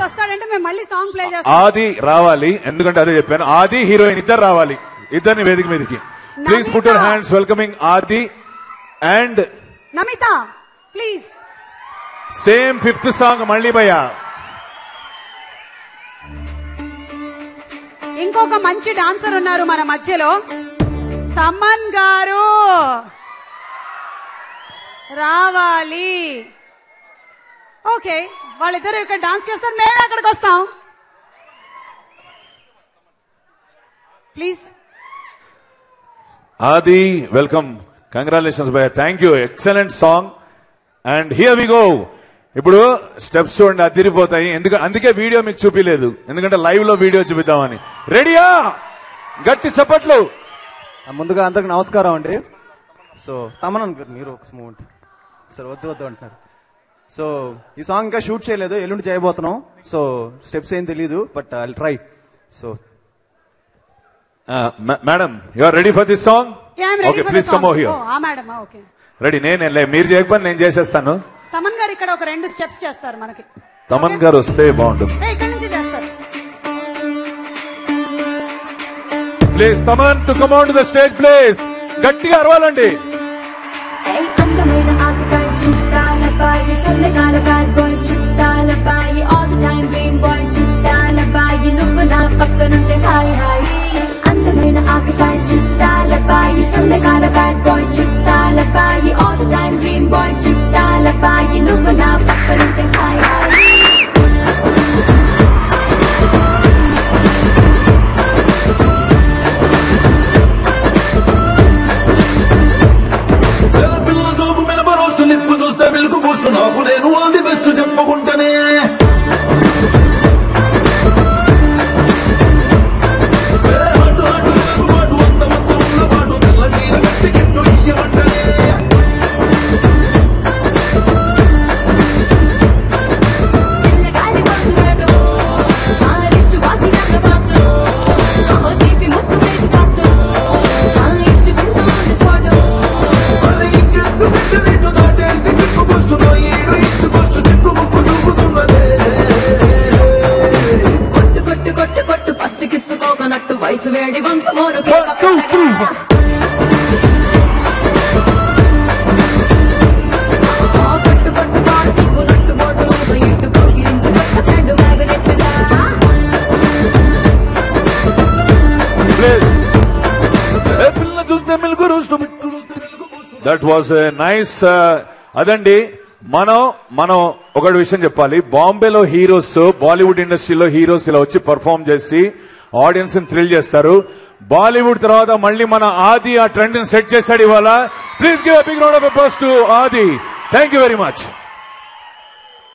వస్తాడంటే మేము మళ్ళీ song play చేస్తాం ఆది రావాలి ఎందుకంటే అదే చెప్పాను ఆది హీరోయిన్ ఇద్దరు రావాలి ఇద్దరిని వేదిక మీదకి please put your hands welcoming Aadi and Namitha please same fifth song మళ్ళీ భయ్య ఇంకొక మంచి డాన్సర్ ఉన్నారు మన మధ్యలో తమన్ గారు రావాలి ఓకే వాళ్ళిద్దరు ఇక్కడ డాన్స్ చేస్తారు మేము ఎక్కడికి వస్తాం ప్లీజ్ ఆది వెల్కమ్ కంగ్రాచులేషన్స్ భయ్య thank you excellent song and here we go ఇప్పుడు స్టెప్స్ చూడండి అదిరిపోతాయి ఎందుకంటే అందుకే వీడియో మీకు చూపించలేదు ఎందుకంటే లైవ్ లో వీడియో చూపిద్దామని రెడీయా గట్టి చప్పట్లు ముందుగా అందరికి నమస్కారం అండి సో తమన్ అనుకోరు మీరు ఒక మూమెంట్ సరే వద్దు వద్దు అంటున్నారు సో ఈ సాంగ్ ఇంకా షూట్ చేయలేదు ఎల్లుండి చేయబోతున్నాం సో స్టెప్స్ ఏం తెలియదు but I try so madam you are ready for this song okay please come ఓ హియర్ ఆ మేడం ఓకే రెడీ నేను లే- మీరు చేయకపోతే నేను చేసేస్తాను తమన్ గారు ఇక్కడ ఒక రెండు స్టెప్స్ చేస్తారు మనకి తమన్ గారు వస్తే బాగుంటుంది ఏ, ఇక్కడ నుంచి చేస్తారు please Thaman to come on to the stage please గట్టిగా అరవాలండి ఏయ్ అందమైన ఆకతాయి చుట్టాలపాయి సన్నగాల బ్యాడ్ బాయ్ చుట్టాలపాయి all the time green boy చుట్టాలపాయి నువ్వు నా పక్కనుంటే హాయ్ హాయ్ అందమైన ఆకతాయి చుట్టాలపాయి సన్నగాల బ్యాడ్ బాయ్ చుట్టాలపాయి all the time green boy చుట్టాలపాయి నువ్వు నా పక్కనుంటే హాయ్ హాయ్ పిల్ల సోపు మినప రోస్ట్ లిప్పు చూస్తే మిల్క్ బూస్ట్ నాకు నేను అది బెస్ట్ చెప్పుకుంటేనే ఏ హడ్డు హడ్డు ఎలుగుబాటు, అందమంత ఉన్నపాటు, తెల్ల చీర కట్టి గిట్టు ఇయ్యమంటేనే. పిల్లగాడి వంతురాడు ఆ లిస్టు వాచి నన్ను ఫాస్ట్ ఆ తీపి ముద్దు లేదు ఫాస్ట్ ఆ ఇచ్చి పెడతా ఉంది స్పాట్ మరి ఇంకెందు బిడ్డ నిన్ను దాటేసి చిక్కు బూస్ట్ నా ఈడు ఇష్టు బూస్ట్ చిక్కు ముక్కు దూకుతున్నదే కొట్టు కొట్టు కొట్టు కొట్టు ఫస్ట్ కిస్సుకోకనట్టు వయసు వేడి వంశమోరు కేక పెట్టగా. ఆ కొట్టు కొట్టు పాడు సిగ్గు నట్టు బోటు లోస ఇట్టు కౌగిలించి కొట్ట చెడ్డు మ్యాగనెట్టుగా ప్లీజ్ ఏ పిల్ల చూస్తే మిల్క్ రోస్ట్ మిల్క్ చూస్తే milk boost that was nice అదండి మనం మనం ఒకటి విషయం చెప్పాలి బాంబేలో హీరోస్ బాలీవుడ్ ఇండస్ట్రీలో హీరోస్ ఇలా వచ్చి పర్ఫామ్ చేసి ఆడియన్స్ ని థ్రిల్ చేస్తారు బాలీవుడ్ తర్వాత మళ్ళీ మన ఆది ఆ ట్రెండ్ ని సెట్ చేశాడు ఇవాళ please give big round of to Aadi thank you very much